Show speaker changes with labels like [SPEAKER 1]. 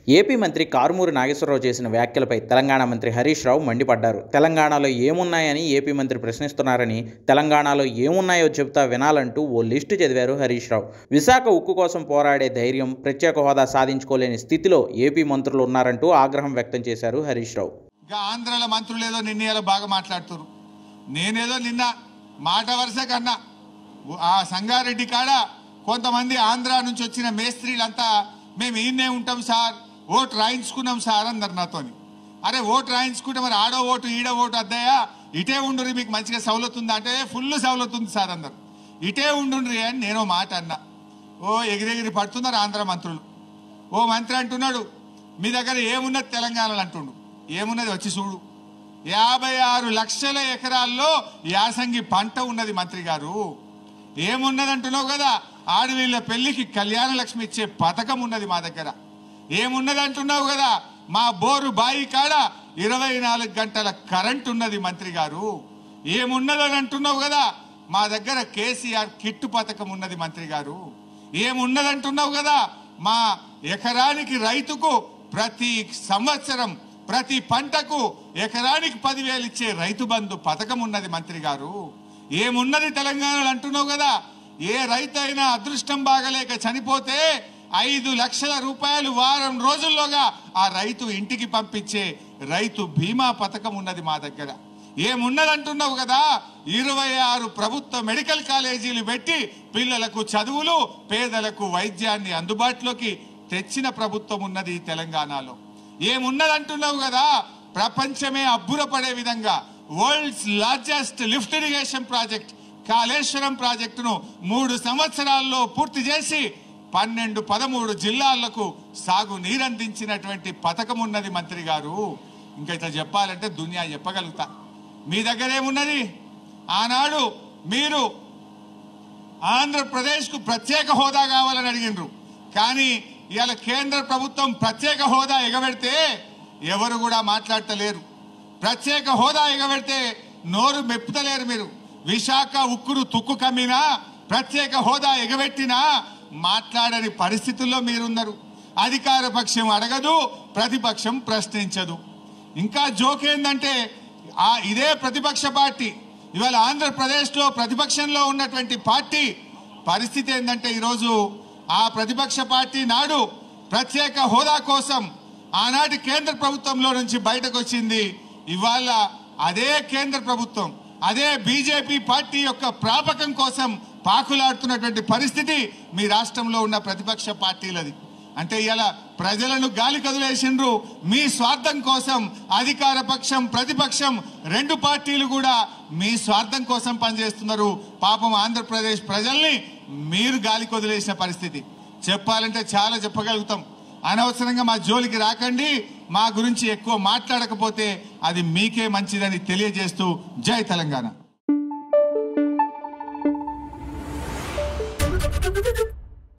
[SPEAKER 1] AP మంత్రి కారుమూరి నాగేశ్వరరావు చేసిన వ్యాఖ్యలపై తెలంగాణ మంత్రి హరీష్ రావు మండిపడ్డారు తెలంగాణలో ఏమున్నాయని ఏపీ మంత్రి ప్రశ్నిస్తున్నారని తెలంగాణలో ఏమున్నాయో చెబుతా వినాలంటూ ఓ లిస్టు చదివారు హరీష్ రావు విశాఖ ఉక్కు కోసం పోరాడే ధైర్యం ప్రత్యేక హోదా సాధించుకోలేని స్థితిలో ఏపీ మంత్రులు ఉన్నారంటూ ఆగ్రహం వ్యక్తం చేశారు హరీష్ రావు
[SPEAKER 2] ఇంకా ఆంధ్రాల మంత్రులు ఏదో నిన్న ఇలా బాగా మాట్లాడుతున్నారు నేనేదో నిన్న మాట వరుస కన్నా ఆ సంగారెడ్డి కాడ కొంతమంది ఆంధ్ర నుంచి వచ్చిన మేస్త్రీలంతా మేము ఈయనే ఉంటాం సార్ ఓటు రాయించుకున్నాం సార్ అన్నారు నాతోని అరే ఓటు రాయించుకుంటే మరి ఆడో ఓటు ఈడ ఓటు అద్దయ్యా ఇటే ఉండుర్రి మీకు మంచిగా సౌలత్ ఉందా అంటే ఫుల్ సౌలత్ ఉంది సార్ అన్నారు ఇటే ఉండుండ్రి అని నేను మాట అన్నా ఓ ఎగిరెగిరి పడుతున్నారు ఆంధ్ర మంత్రులు ఓ మంత్రి అంటున్నాడు మీ దగ్గర ఏమున్నది తెలంగాణలో అంటుండు ఏమున్నది వచ్చి చూడు యాభై ఆరు లక్షల ఎకరాల్లో యాసంగి పంట ఉన్నది మంత్రి గారు ఏమున్నది అంటున్నావు కదా ఆడవీళ్ళ పెళ్లికి కళ్యాణ లక్ష్మి ఇచ్చే పథకం ఉన్నది మా దగ్గర ఏమున్నది అంటున్నావు కదా మా బోరు బాయి కాడ ఇరవై నాలుగు గంటల కరెంట్ ఉన్నది మంత్రి గారు ఏమున్నదని అంటున్నావు కదా మా దగ్గర కేసీఆర్ కిట్టు పథకం ఉన్నది మంత్రి గారు ఏమున్నదంటున్నావు కదా మా ఎకరానికి రైతుకు ప్రతి సంవత్సరం ప్రతి పంటకు ఎకరానికి పదివేలు ఇచ్చే రైతు బంధు పథకం ఉన్నది మంత్రి గారు ఏమున్నది తెలంగాణలో అంటున్నావు కదా ఏ రైతు అయినా అదృష్టం బాగలేక చనిపోతే ఐదు లక్షల రూపాయలు వారం రోజుల్లోగా ఆ రైతు ఇంటికి పంపించే రైతు బీమా పథకం ఉన్నది మా దగ్గర ఏమున్నదంటున్నావు కదా ఇరవై ఆరు ప్రభుత్వ మెడికల్ కాలేజీలు పెట్టి పిల్లలకు చదువులు పేదలకు వైద్యాన్ని అందుబాటులోకి తెచ్చిన ప్రభుత్వం ఉన్నది ఈ తెలంగాణలో ఏమున్నదంటున్నావు కదా ప్రపంచమే అబ్బురపడే విధంగా world's largest lift irrigation project Kaleshwaram ప్రాజెక్టును మూడు సంవత్సరాల్లో పూర్తి చేసి పన్నెండు పదమూడు జిల్లాలకు సాగు నీరందించినటువంటి పథకం ఉన్నది మంత్రి గారు ఇంకా ఇట్లా చెప్పాలంటే దునియా చెప్పగలుగుతా మీ దగ్గర ఏమున్నది ఆనాడు మీరు ఆంధ్రప్రదేశ్కు ప్రత్యేక హోదా కావాలని అడిగినరు కానీ ఇవాళ కేంద్ర ప్రభుత్వం ప్రత్యేక హోదా ఎగబెడితే ఎవరు కూడా మాట్లాడతలేరు ప్రత్యేక హోదా ఎగబెడితే నోరు మెప్పుతలేరు మీరు విశాఖ ఉక్కురు తుక్కు కమ్మినా ప్రత్యేక హోదా ఎగబెట్టినా మాట్లాడని పరిస్థితుల్లో మీరున్నారు అధికార పక్షం అడగదు ప్రతిపక్షం ప్రశ్నించదు ఇంకా జోక్ ఏంటంటే ఆ ఇదే ప్రతిపక్ష పార్టీ ఇవాళ ఆంధ్రప్రదేశ్లో ప్రతిపక్షంలో ఉన్నటువంటి పార్టీ పరిస్థితి ఏంటంటే ఈరోజు ఆ ప్రతిపక్ష పార్టీ నాడు ప్రత్యేక హోదా కోసం ఆనాటి కేంద్ర ప్రభుత్వంలో నుంచి బయటకు వచ్చింది ఇవాళ అదే కేంద్ర ప్రభుత్వం అదే బీజేపీ పార్టీ యొక్క ప్రాపకం కోసం పాకులాడుతున్నటువంటి పరిస్థితి మీ రాష్ట్రంలో ఉన్న ప్రతిపక్ష పార్టీలది అంటే ఇలా ప్రజలను గాలి కదిలేసిండ్రు మీ స్వార్థం కోసం అధికార పక్షం ప్రతిపక్షం రెండు పార్టీలు కూడా మీ స్వార్థం కోసం పనిచేస్తున్నారు పాపం ఆంధ్రప్రదేశ్ ప్రజల్ని మీరు గాలి కొదిలేసిన పరిస్థితి చెప్పాలంటే చాలా చెప్పగలుగుతాం అనవసరంగా మా జోలికి రాకండి మా గురించి ఎక్కువ మాట్లాడకపోతే అది మీకే మంచిదని తెలియజేస్తూ జై తెలంగాణ